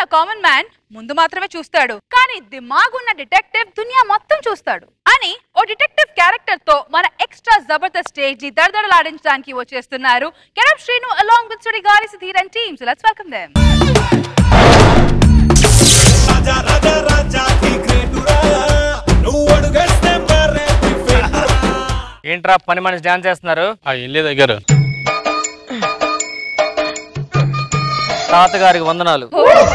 Common man ముందు మాత్రమే చూస్తాడు కానీ దిమాగున్న డిటెక్టివ్ దునియా మొత్తం చూస్తాడు అని ఓ డిటెక్టివ్ క్యారెక్టర్ తో మన ఎక్స్ట్రా జబర్దస్త్ స్టేజ్ ని దడదడలాడించడానికి వచ్చేస్తున్నారు కెరప్ Srinu along with Sudigali Sudheer and teams let's welcome them రాజా రాజా రాజా ఈ గ్రేటురా నువ్వు అడుగేస్తే మరే ఫేటురా ఏంట్రా పని మనిషి డాన్స్ చేస్తున్నారు ఆ ఏం లేదు అయ్యగారు తాతగారికి వందనాలు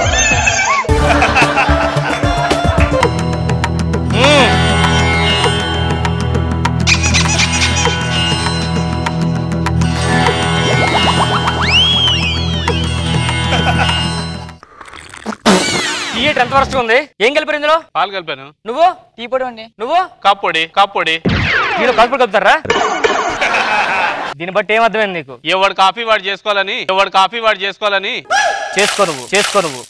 మ్మ్. టీ ఎంత వరస్ట్ ఉంది ఏం కలిపారు ఇందులో పాలు కలిపాను నువ్వు టీ పొడి అండి నువ్వు కాప్పొడి కాప్పొడి మీరు కలుపులు కలుపుతారా దీన్ని బట్టి ఏం అర్థమైంది నీకు ఎవడు కాఫీ వాడు చేసుకోవాలని ఎవడు కాఫీ వాడు చేసుకోవాలని చేసుకో నువ్వు చేసుకో నువ్వు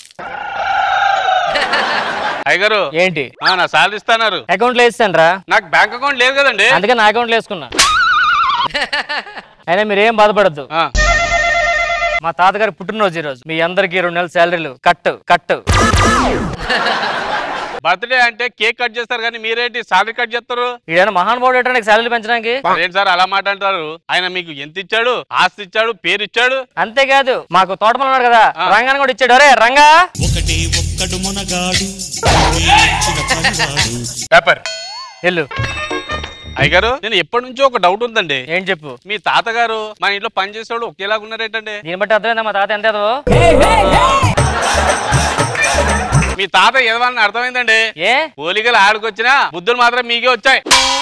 అయ్యగారు ఏంటి ఆ, నా సాలరీ ఇస్తాన్నారు అకౌంట్ లో వేస్తాను రా నాకు బ్యాంక్ అకౌంట్ లేదు కదండి అందుకే నా అకౌంట్ లో వేసుకున్నా అయినా మీరేం బాధపడద్దు ఆ, మా తాతగారి పుట్టినరోజు ఈ రోజు మీ అందరికి రెండు నెలల శాలరీలు కట్ కట్ బర్త్డే అంటే కేక్ కట్ చేస్తారు కానీ మీరేంటి సాలరీ కట్ చేస్తారు ఈడైనా మహానుభావుడు ఏంటంటే శాలరీ పెంచడానికి ఏంటి సార్ అలా మాట అంటారు ఆయన మీకు ఎంత ఇచ్చాడు ఆస్తి ఇచ్చాడు పేరు ఇచ్చాడు అంతేకాదు మాకు తోటమల్ ఉన్నాడు కదా ఆ. రంగాన్ని కూడా ఇచ్చాడు అరే రంగా ఒకటి ఒక్కడు మునగాడు ఊహించిన పనివాడు పేపర్ వెళ్ళు అయ్యగారు నేను ఎప్పటి నుంచో ఒక డౌట్ ఉందండి ఏం చెప్పు మీ తాతగారు మన ఇంట్లో పని చేసేవాడు ఒకేలాగా ఉన్నారేంటండి దీన్ని బట్టి అర్థమైందా మా తాత ఎంత ఎదవో? మీ తాత ఎదవాలని అర్థమైందండి ఏ పోలికలు ఆడుకొచ్చినా బుద్ధులు మాత్రం మీకే వచ్చాయి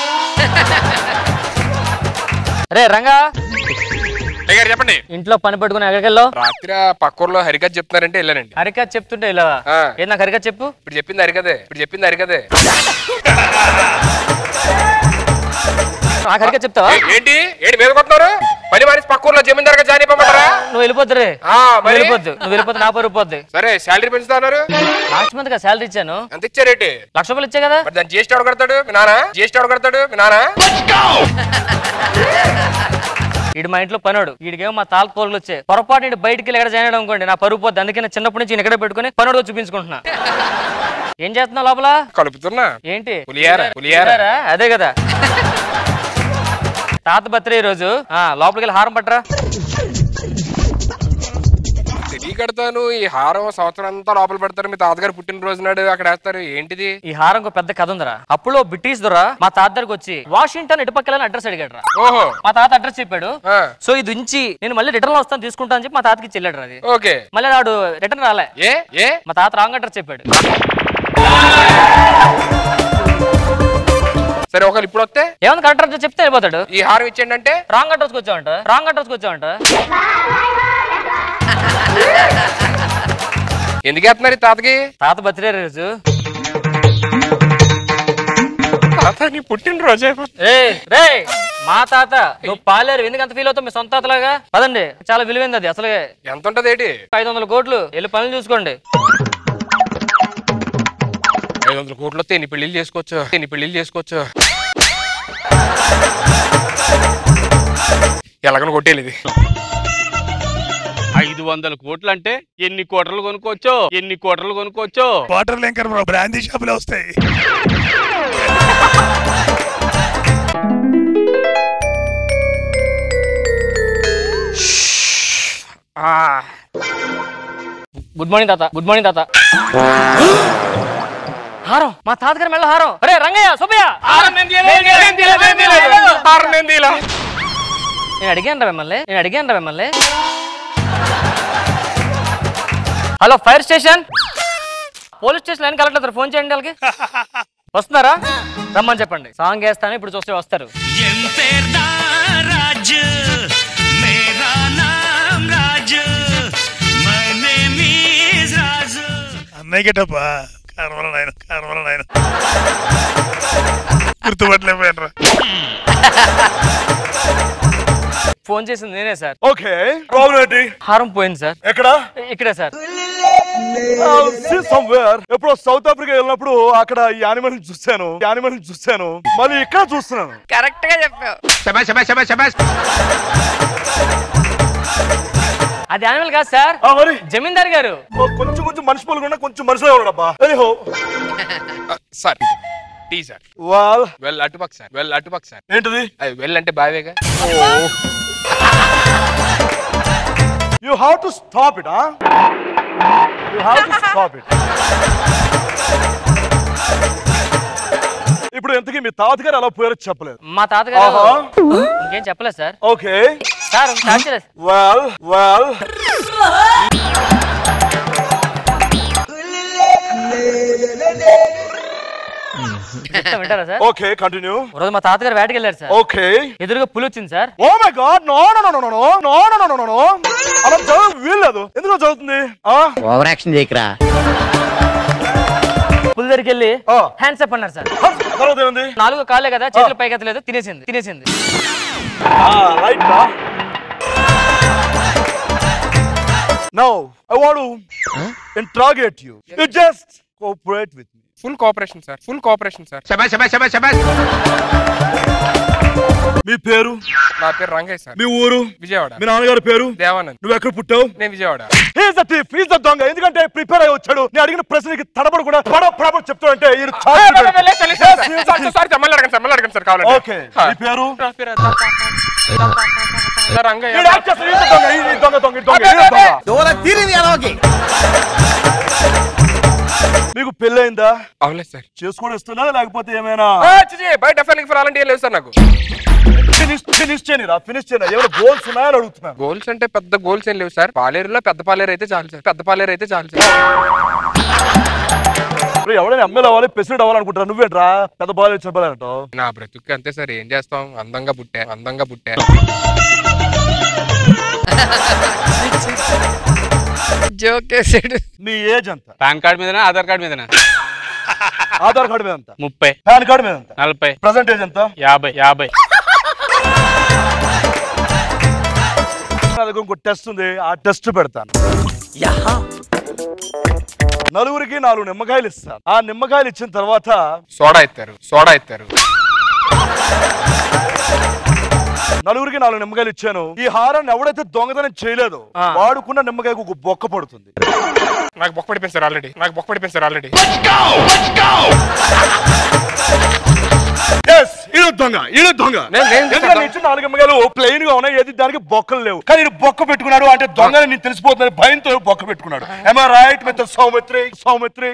రే రంగా అయ్యారు చెప్పండి ఇంట్లో పని పెట్టుకుని ఎక్కడికి వెళ్ళావు రాత్రి ఆ పక్కూర్లో హరికథ చెప్తున్నారంటే వెళ్ళానండి హరికథ చెప్తుంటే ఇలా ఆ. ఏది నాకు హరికథ చెప్పు ఇప్పుడు చెప్పింది హరికథే ఇప్పుడు చెప్పింది హరికథే నాకు హరికథ చెప్తావా ఏ- ఏంటి ఏంటి మీద కొట్టున్నారు పని మనిషి పక్కూర్లో జమీందారుగా జాయిన్ అయిపోమంటారా నువ్వు వెళ్ళిపోద్దు రే ఆ, నువ్వు మరి? వెళ్ళిపోద్దు నువ్వు వెళ్ళిపోతే నా పరుగు పోద్ది సరే శాలరీ పెంచుతా అన్నారు లాస్ట్ మంత్ శాలరీ ఇచ్చాను ఎంత ఇచ్చారేంటి లక్ష రూపాయలు ఇచ్చా కదా మరి దాన్ని జిఎస్టీ ఎవడు కడతాడు మీ నాన్న జిఎస్టీ ఎవడు కడతాడు మీ నాన్న వీడు మా ఇంట్లో పనోడు వీడికేమో మా తాల పోలులు వచ్చాయి పొరపాటు నుండి బయటికి వెళ్ళి ఎక్కడ జాయిన్ అవ్వడం అనుకోండి నా పరుగు పోద్ది అందుకే నేను చిన్నప్పటి నుంచి ఈయన ఇక్కడే పెట్టుకుని పనోడు చూపించుకుంటున్నా ఏం చేస్తున్నావు లోపల కలుపుతున్నా ఏంటి పులిహార, పులిహార. పులిహారా? అదే కదా తాత బర్త్డే ఈ రోజు ఆ, లోపలికి వెళ్ళి హారం పట్టరా తెలియ కడతాను ఈ హారం సంవత్సరం అంతా లోపల పెడతారు మీ తాతగారు పుట్టినరోజు నాడు అక్కడ వేస్తారు ఏంటిది ఈ హారం ఒక పెద్ద కథ ఉందిరా అప్పుడు బ్రిటిష్ దొర మా తాత దగ్గరకు వచ్చి వాషింగ్టన్ ఇటుపక్కలని అడ్రస్ అడిగాడు రా ఓహో మా తాత అడ్రస్ చెప్పాడు ఆ, సో ఇది ఉంచి నేను మళ్ళీ రిటర్న్ లో వస్తాను తీసుకుంటా అని చెప్పి మా తాతకి చెల్లాడు అది ఓకే మళ్ళీ వాడు రిటర్న్ రాలే ఏ ఏ మా తాత రాంగ్ అడ్రస్ చెప్పాడు సరే ఒకరు ఇప్పుడు వస్తే ఏమన్నా కరెక్ట్ అడ్రస్ చెప్తే వెళ్ళిపోతాడు ఈ హారం ఇచ్చేయండి అంటే రాంగ్ అడ్రస్కి వచ్చావంట రాంగ్ అడ్రస్కి వచ్చావంట ఎందుకు వేస్తున్నారు ఈ తాతకి తాత బర్త్డే రోజు తాత నీ పుట్టినరోజే రే రే మా తాత నువ్వు పాలేరు ఎందుకు అంత ఫీల్ అవుతావు మీ సొంత తాతలాగా పదండి చాలా విలువైంది అది అసలు ఎంత ఉంటది ఏంటి ఐదు వందల కోట్లు వెళ్ళి పనులు చూసుకోండి ఐదు వందల కోట్లు వస్తే ఎన్ని పెళ్లిళ్ళు చేసుకోవచ్చు ఎన్ని పెళ్లిళ్ళు చేసుకోవచ్చు ఎలాగని కొట్టేది ఇది ఐదు వందల కోట్లు అంటే ఎన్ని కోటలు కొనుక్కోవచ్చో ఎన్ని కోటలు కొనుక్కోవచ్చో వాటర్ లింకర్ బ్రో బ్రాందీ షాపులో వస్తాయి గుడ్ మార్నింగ్ తాత గుడ్ మార్నింగ్ తాత హారం మా తాతగారి మెళ్ళ హారం అరే రంగయ్య సుబ్బయ్య నేను అడిగాను మిమ్మల్ని నేను అడిగాను మిమ్మల్ని hello fire station police station line collector phone చేయండి వాళ్ళకి వస్తున్నారా రమ్మని చెప్పండి సాంగ్ వేస్తాను ఇప్పుడు చూస్తే వస్తారు राज मेरा नाम राज my name is राज అన్నయ్య గెటప్పా కర్మల నాయన కర్మల నాయన గుర్తుపట్టలేకపోయాను ఫోన్ చేసింది నేనే సార్ ఓకే ప్రాబ్లం ఏంటి హారం పోయింది సార్ ఎక్కడ ఇక్కడే సార్ సమ్వేర్ ఎప్పుడో సౌత్ ఆఫ్రికా వెళ్ళినప్పుడు అక్కడ ఈ యానిమల్ చూశాను యానిమల్ చూశాను మళ్ళీ ఇక్కడ చూస్తున్నాను కరెక్ట్ గా చెప్పావు అది యానిమల్ కాదు సార్ ఆ మరి జమీందార్ గారు ఓ కొంచెం కొంచెం మనిషి పోలుగా కొంచెం మనిషిలో ఉన్నాడు అబ్బా anyhow sir tea sir wall well అటుపక్క సార్ వెల్ అటుపక్క సార్ ఏంటిది అది వెల్ అంటే బావేగా you have to stop it ah you have to stop it ఇప్పుడు ఎంతకీ మీ తాతగారు అలా పోయారో చెప్పలేదు మా తాతగారు ఆహా. ఇంకేం చెప్పలేదు సార్ ఓకే సార్ స్టార్ట్ చేయలేదు వెల్ వెల్ చెప్తా వింటారా సార్ ఓకే కంటిన్యూ ఒక రోజు మా తాతగారు వేటకి వెళ్ళారు సార్ ఓకే ఎదురుగా పులి వచ్చింది sir oh my god no no no no no no no no no no అలా జరగ వీల్లేదు ఎందుకు జరుగుతుంది ఆ ఓవర్ యాక్షన్ చేయకరా పులి దగ్గరికి వెళ్ళి ఆ. హ్యాండ్స్ అప్ అన్నారు సార్ తర్వాత ఏముంది నాలుగు కాలే కదా చేతులు పైకి ఎత్తలేదు తినేసింది తినేసింది right now I want to interrogate you you just cooperate with me full cooperation sir full cooperation sir మీ పేరు నా పేరు రంగయ్య సార్ మీ ఊరు విజయవాడ మీ నాన్నగారి పేరు దేవానంద్ నువ్వు ఎక్కడ పుట్టావు నేను Vijayawada he's the thief he's the దొంగ ఎందుకంటే ప్రిపేర్ అయ్యి వచ్చాడు నేను అడిగిన ప్రశ్నకి తడబడకుండా పడ పడబడి చెప్తాడంటే ఈయన సార్ మళ్ళీ అడగండి సార్ మళ్ళీ అడగండి సార్ కావాలంటే ఓకే మీ పేరు నా పేరు సార్ రంగయ్య ఈడు యాక్ట్ చేస్తాడు, ఈయన దొంగ ఈ దొంగ దొంగ ఈ దొంగ ఈయన దొంగ దూర తీరింది ఎలాగే మీకు పెళ్ళైందా అవలేదు సార్ చేసుకోవడం ఇస్తున్నా లేకపోతే ఏమైనా బయట డెఫినెట్ ఫర్ అలాంటి లేవు సార్ నాకు ఫినిష్ ఫినిష్ చేయని రా ఫినిష్ చేయని ఏమైనా గోల్స్ ఉన్నాయని అడుగుతున్నాను గోల్స్ అంటే పెద్ద గోల్స్ ఏం లేవు సార్ పాలేరులో పెద్ద పాలేరు అయితే చాలు సార్ పెద్ద పాలేరు అయితే చాలు సార్ ఇప్పుడు ఎవడైనా ఎమ్మెల్యే అవ్వాలి ప్రెసిడెంట్ అవ్వాలనుకుంటారా నువ్వేంట్రా పెద్ద బాల్ ఇచ్చిన బాల్ అంటావు నా బ్రతుకు అంతే సార్ ఏం చేస్తాం అందంగా పుట్టా అందంగా పుట్టా జోక్ వేసాడు మీ ఏజ్ ఎంత పాన్ కార్డ్ మీదనా ఆధార్ కార్డ్ మీదనా ఆధార్ కార్డు మీద ఎంత ముప్పై పాన్ కార్డు మీద ఎంత నలభై ప్రజెంట్ ఏజ్ ఎంత యాభై యాభై నా దగ్గర ఇంకో టెస్ట్ ఉంది ఆ టెస్ట్ పెడతాను నలుగురికి నాలుగు నిమ్మకాయలు ఇస్తాను ఆ నిమ్మకాయలు ఇచ్చిన తర్వాత సోడా ఎత్తారు సోడా ఎత్తారు నలుగురికి నాలుగు నిమ్మకాయలు ఇచ్చాను ఈ హారాన్ని ఎవడైతే దొంగతనం చేయలేదో ఆ. వాడుకున్న నిమ్మకాయకు ఒక బొక్క పడుతుంది నాకు బొక్క పడిపోయింది సార్ ఆల్రెడీ నాకు బొక్క పడిపోయింది సార్ ఆల్రెడీ Yes, ఈయన దొంగ ఈయన దొంగ నేను- నేను ఎందుకంటే నేను ఇచ్చిన నాలుగు నిమ్మకాయలు ప్లెయిన్ గా ఉన్నాయి ఏది దానికి బొక్కలు లేవు కానీ ఈయన బొక్క పెట్టుకున్నాడు అంటే దొంగ నేను తెలిసిపోతుంది భయంతో బొక్క పెట్టుకున్నాడు ఏమా right mister Soumitri Soumitri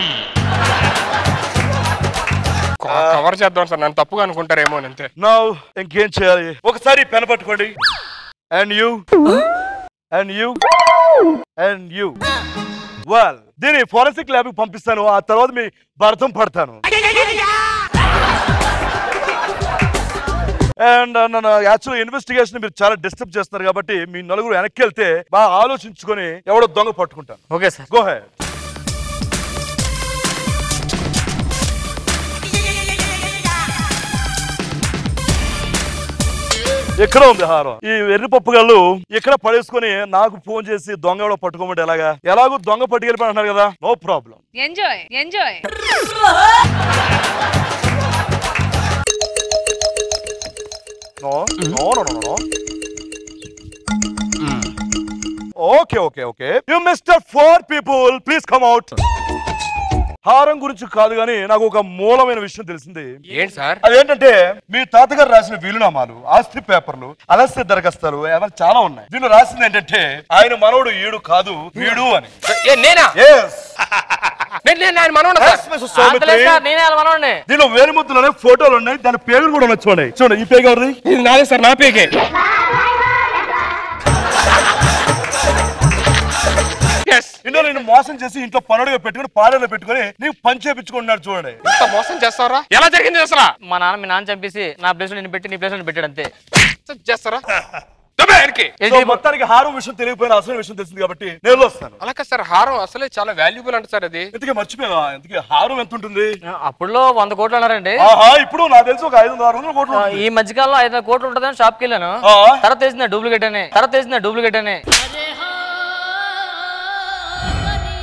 cover చేద్దాం సార్ నన్ను తప్పుగా అనుకుంటారేమో అని అంతే నౌ ఇంకేం చేయాలి ఒకసారి పెన్ పట్టుకోండి and you and you and you well దీన్ని ఫోరెన్సిక్ ల్యాబ్ పంపిస్తాను ఆ తర్వాత మీ భరతం పడతాను అండ్ నన్ను యాక్చువల్ ఇన్వెస్టిగేషన్ మీరు చాలా డిస్టర్బ్ చేస్తున్నారు కాబట్టి మీ నలుగురు వెనక్కి వెళ్తే బాగా ఆలోచించుకొని ఎవడో దొంగ పట్టుకుంటాను ఓకే సార్ గో హెడ్ ఎక్కడ ఉంది హారం ఈ ఎర్రి పప్పు గళ్ళు ఇక్కడ పడేసుకొని నాకు ఫోన్ చేసి దొంగ ఎవడో పట్టుకోమంటే ఎలాగా ఎలాగో దొంగ పట్టుకెళ్ళిపోయి అంటున్నారు కదా no problem enjoy enjoy no no no no no okay okay okay you mister four people please come out హారం గురించి కాదు కానీ నాకు ఒక మూలమైన విషయం తెలిసింది ఏంటి సార్ అదేంటంటే మీ తాతగారు రాసిన వీలునామాలు ఆస్తి పేపర్లు అలస్య దరఖాస్తాలు ఏమైనా చాలా ఉన్నాయి దీనిలో రాసింది ఏంటంటే ఆయన మనవడు ఈడు కాదు వీడు అని ఏ, నేనా ఎస్ నేను నేను ఆయన మనవడా సార్ అంతలేదు సార్ నేనే వాళ్ళ మనోడిని దీనిలో వేలిముద్దులు ఫోటోలు ఉన్నాయి దాని పేర్లు కూడా ఉన్నాయి చూడండి చూడండి ఈ పేరు ఎవరిది ఇది నాదే సార్ నా పేకే ఎస్ ఇందులో నేను మోసం చేసి ఇంట్లో పనుడుగా పెట్టుకుని పాలెలో పెట్టుకుని నీకు పని చేపించుకుంటున్నాడు చూడండి ఇంత మోసం చేస్తారా ఎలా జరిగింది అసలు మా నాన్న మీ నాన్న చంపేసి నా ప్లేస్ లో నేను పెట్టి నీ ప్లేస్ లో పెట్టాడు అంతే చేస్తారా దబ్బే ఆయనకి. సో మొత్తానికి హారం విషయం తెలియకపోయినా అసలు విషయం తెలిసింది కాబట్టి నేను వస్తాను అలా కాదు సార్ హారం అసలే చాలా వాల్యుబుల్ అంట సార్ అది ఇంతకీ మర్చిపోయావా ఇంతకీ హారం ఎంత ఉంటుంది అప్పుడులో వంద కోట్లు అన్నారండి ఆహా ఇప్పుడు నాకు తెలిసి ఒక ఐదు వందల ఆరు వందల కోట్లు ఆ, ఉంటుంది. ఈ మధ్యకాలంలో ఐదు వందల కోట్లు ఉంటుందని షాప్ కి వెళ్ళాను ఆ. తర్వాత తెలిసిందా డూప్లికేట్ అని తర్వాత తెలిసిందా డూప్లికేట్ అని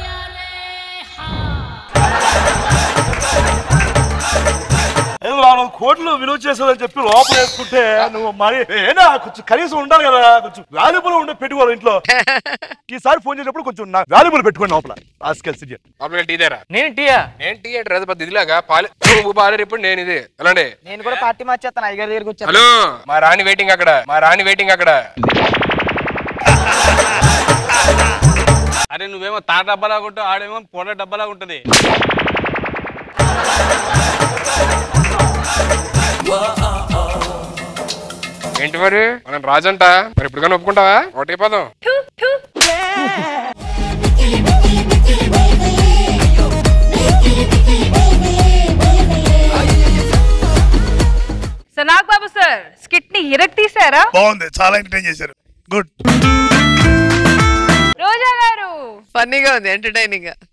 ఐదు వందల ఆరు వందల కోట్లు విలువ చేసేదని చెప్పి లోపల వేసుకుంటే నువ్వు మరి ఏనా కొంచెం కనీసం ఉండాలి కదా కొంచెం వాల్యుబుల్ ఉండే పెట్టుకోవాలి ఇంట్లో ఈసారి ఫోన్ చేసినప్పుడు కొంచెం నా వాల్యుబుల్ పెట్టుకోండి లోపల ఆస్కెల్ సిరియల్ లోపలికి టీ దేరా నేను టీయా నేను టీ అంటే అది పెద్ద ఇదిలాగా పాలు నువ్వు పాలేరు ఇప్పుడు నేను ఇది ఎలాండి నేను కూడా పార్టీ మార్చేస్తాను అయ్యగారి దగ్గరికి వచ్చాను హలో మా రాణి వెయిటింగ్ అక్కడ మా రాణి వెయిటింగ్ అక్కడ అరే నువ్వేమో తాట డబ్బాలాగా ఉంటావు ఆడేమో పొడ డబ్బాలాగా ఉంటది ఏంటి మరి మనం రాజంట మరి ఇప్పుడు కానీ ఒప్పుకుంటావా ఒకటి పదం సో నాగబాబు సార్ స్కిట్ ని ఇరక్ తీసారా బాగుంది చాలా ఎంటర్టైన్ చేశారు గుడ్ రోజా గారు ఫన్నీగా ఉంది ఎంటర్టైనింగ్ గా